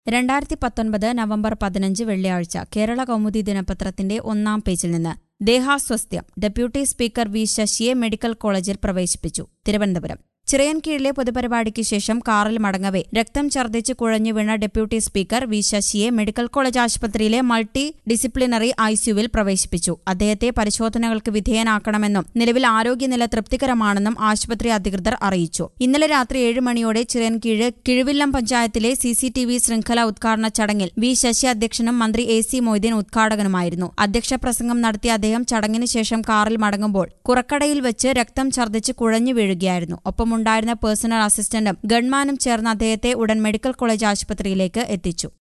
രണ്ടായിരത്തി പത്തൊൻപത് നവംബർ പതിനഞ്ച് വെള്ളിയാഴ്ച കേരള കൗമുദി ദിനപത്രത്തിന്റെ ഒന്നാം പേജിൽ നിന്ന് ദേഹാസ്വസ്ഥ്യം ഡെപ്യൂട്ടി സ്പീക്കർ വി ശശിയെ മെഡിക്കൽ കോളേജിൽ പ്രവേശിപ്പിച്ചു തിരുവനന്തപുരം ചിറയൻകീഴിലെ പൊതുപരിപാടിക്ക് ശേഷം കാറിൽ മടങ്ങവെ രക്തം ഛർദ്ദിച്ച് കുഴഞ്ഞു വീണ ഡെപ്യൂട്ടി സ്പീക്കർ വി ശശിയെ മെഡിക്കൽ കോളേജ് ആശുപത്രിയിലെ മൾട്ടി ഡിസിപ്ലിനറി ഐസിയുവിൽ പ്രവേശിപ്പിച്ചു അദ്ദേഹത്തെ പരിശോധനകൾക്ക് വിധേയനാക്കണമെന്നും നിലവിൽ ആരോഗ്യനില തൃപ്തികരമാണെന്നും ആശുപത്രി അധികൃതർ അറിയിച്ചു ഇന്നലെ രാത്രി ഏഴ് മണിയോടെ ചിറയൻകീഴ് കിഴുവില്ലം പഞ്ചായത്തിലെ സി സി ടി വി ശൃംഖല ഉദ്ഘാടന ചടങ്ങിൽ വി ശശി അധ്യക്ഷനും മന്ത്രി എ സി മൊയ്തീൻ ഉദ്ഘാടകനുമായിരുന്നു അധ്യക്ഷ പ്രസംഗം നടത്തിയ അദ്ദേഹം ചടങ്ങിന് ശേഷം കാറിൽ മടങ്ങുമ്പോൾ കുറക്കടയിൽ വെച്ച് രക്തം ഛർദ്ദിച്ച് കുഴഞ്ഞു വീഴുകയായിരുന്നു ഒപ്പമുണ്ടായിരുന്ന പേഴ്സണൽ അസിസ്റ്റന്റും ഗൺമാനും ചേർന്ന് അദ്ദേഹത്തെ ഉടൻ മെഡിക്കൽ കോളേജ് ആശുപത്രിയിലേക്ക് എത്തിച്ചു